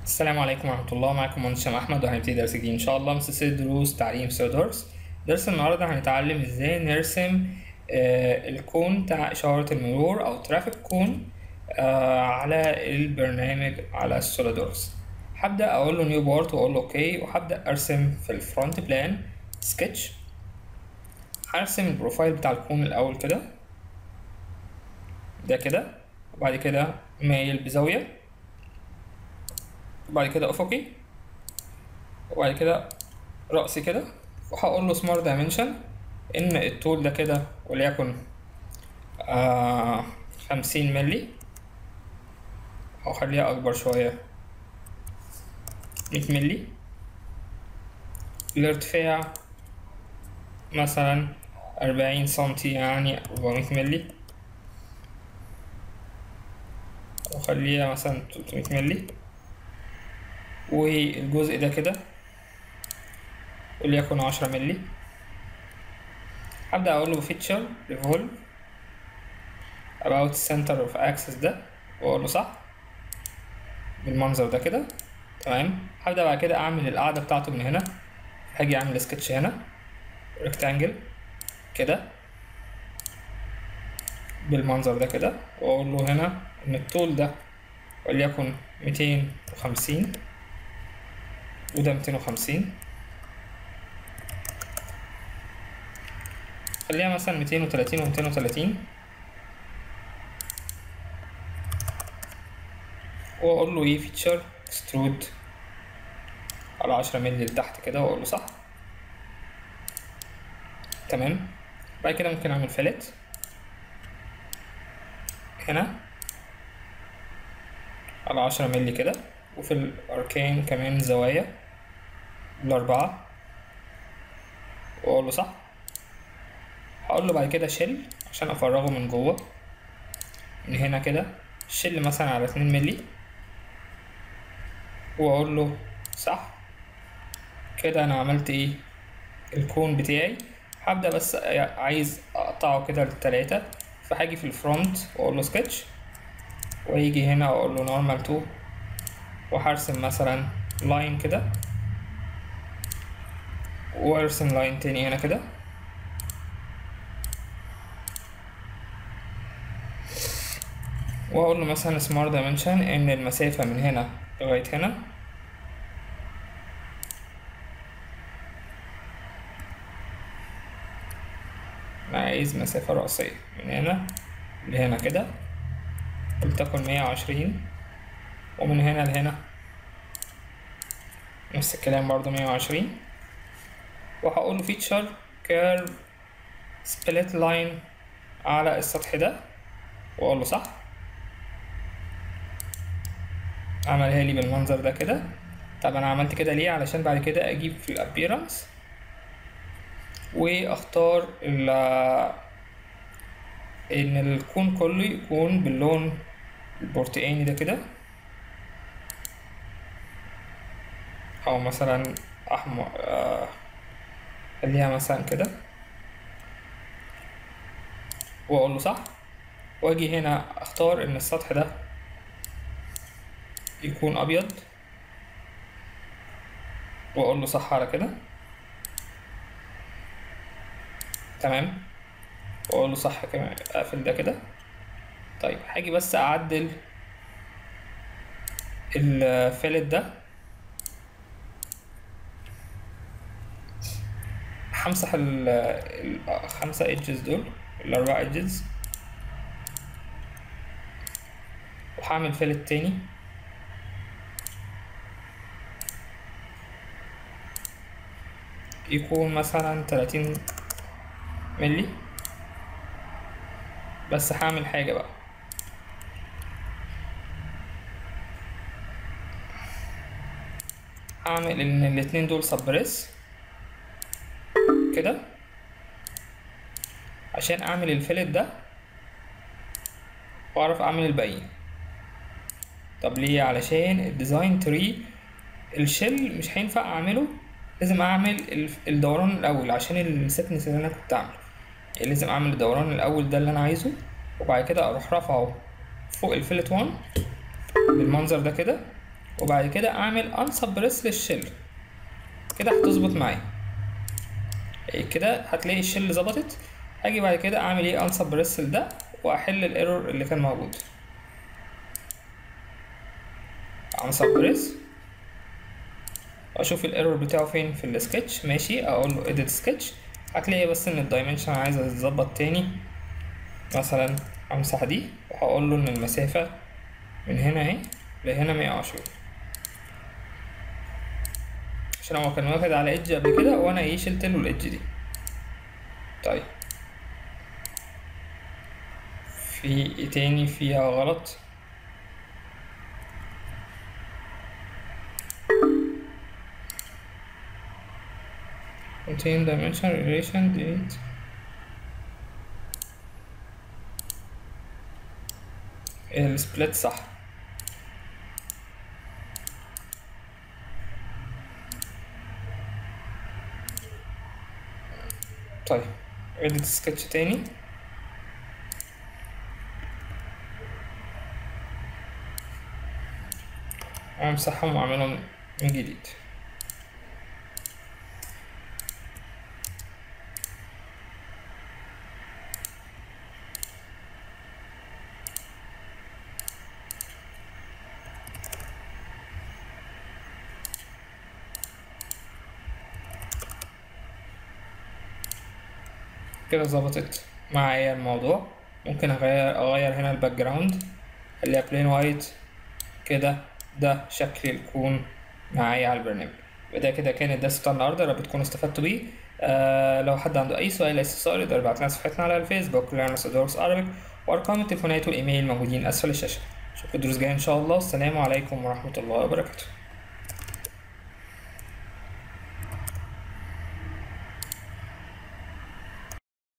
السلام عليكم ورحمة الله معكم مهندس هشام أحمد وهنبتدي درس جديد إن شاء الله من سلسلة دروس تعليم سودورس درس النهاردة هنتعلم إزاي نرسم آه الكون بتاع إشارة المرور أو ترافيك كون آه على البرنامج على السوليدورس هبدأ أقول له نيو بارت وأقول له أوكي وهبدأ أرسم في الفرونت بلان سكتش هرسم البروفايل بتاع الكون الأول كده ده كده وبعد كده مايل بزاوية وبعد كده افقي وبعد كده رأسي كده وهقول له سمارت دايمنشن ان الطول ده كده وليكن آه خمسين ملي او خليها اكبر شوية مية ملي الارتفاع مثلا أربعين سنتي يعني أربعمية ملي وخليها مثلا تلتمية ملي والجزء ده كده وليكن عشرة ملي هبدأ أقول له feature revolve about center of axis ده وأقول له صح بالمنظر ده كده تمام هبدأ بعد كده أعمل القاعدة بتاعته من هنا هاجي أعمل سكتش هنا rectangle كده بالمنظر ده كده وأقول له هنا إن الطول ده وليكن ميتين وخمسين وده ميتين وخمسين خليها مثلا ميتين وتلاتين وميتين وتلاتين وأقول له إيه فيتشر اكسترود على عشرة مللي لتحت كده وأقول له صح تمام بعد كده ممكن أعمل فلت هنا على عشرة مللي كده وفي الأركان كمان زوايا الأربعة وأقول له صح هقول له بعد كده شيل عشان أفرغه من جوه من هنا كده شيل مثلا على اتنين ملي وأقول له صح كده أنا عملت إيه الكون بتاعي هبدأ بس عايز أقطعه كده للتلاتة فهاجي في الفرونت وأقول له سكتش ويجي هنا وأقول له نورمال تو وهرسم مثلا لاين كده وارسم لاين تاني هنا كده واقول له مثلا سمارت دايمنشن ان المسافة من هنا لغاية هنا انا عايز مسافة رأسية من هنا لهنا كده ولتكن مية وعشرين ومن هنا لهنا نفس الكلام برضو مية وعشرين وهقول له فيتشر كيرف سبليت لاين على السطح ده واقول له صح عملها لي بالمنظر ده كده طب انا عملت كده ليه علشان بعد كده اجيب في الابيرنس واختار ال ان الكون كله يكون باللون البرتقاني ده كده او مثلا احمر آه خليها مثلا كده واقول له صح واجي هنا اختار ان السطح ده يكون ابيض واقول له صح على كده تمام واقول له صح كمان اقفل ده كده طيب هاجي بس اعدل الفيلت ده همسح الخمسة ايدجز دول الاربع ايدجز وهعمل فيلت تاني يكون مثلا تلاتين ملي بس هعمل حاجة بقى هعمل ان الاتنين دول سبريس كده عشان اعمل الفيلت ده واعرف اعمل الباقيين طب ليه علشان الديزاين تري الشيل مش هينفع اعمله لازم اعمل الدوران الاول عشان السكنس اللي انا كنت اعمله يعني لازم اعمل الدوران الاول ده اللي انا عايزه وبعد كده اروح رافعه فوق الفيلت 1 بالمنظر ده كده وبعد كده اعمل انسبريس للشل كده هتظبط معايا إيه كده هتلاقي الشل ظبطت هاجي بعد كده اعمل ايه انسبريس لده واحل الايرور اللي كان موجود انسبريس واشوف الايرور بتاعه فين في السكتش ماشي اقول له edit sketch هتلاقي بس ان الدايمنشن عايزه تتظبط تاني مثلا امسح دي وهقول له ان المسافه من هنا اهي لهنا مية وعشرين عشان هو كان واخد على ايدج قبل كده وانا ايه شلت له الايدج دي طيب في ايه تاني فيها غلط contain dimension relation delete السبليت صح طيب edit sketch تاني امسحهم واعملهم من جديد كده ظبطت معايا الموضوع ممكن اغير اغير هنا الباك جراوند خليها بلين وايت كده ده شكل الكون معايا على البرنامج وده كده كان الدرس بتاع النهارده يا رب تكونوا استفدتوا بيه آه لو حد عنده اي سؤال اي استفسار يقدر يبعت لنا صفحتنا على الفيسبوك ليرنس دورس عربي وارقام التليفونات والايميل موجودين اسفل الشاشه اشوفكم الدروس جايه ان شاء الله والسلام عليكم ورحمه الله وبركاته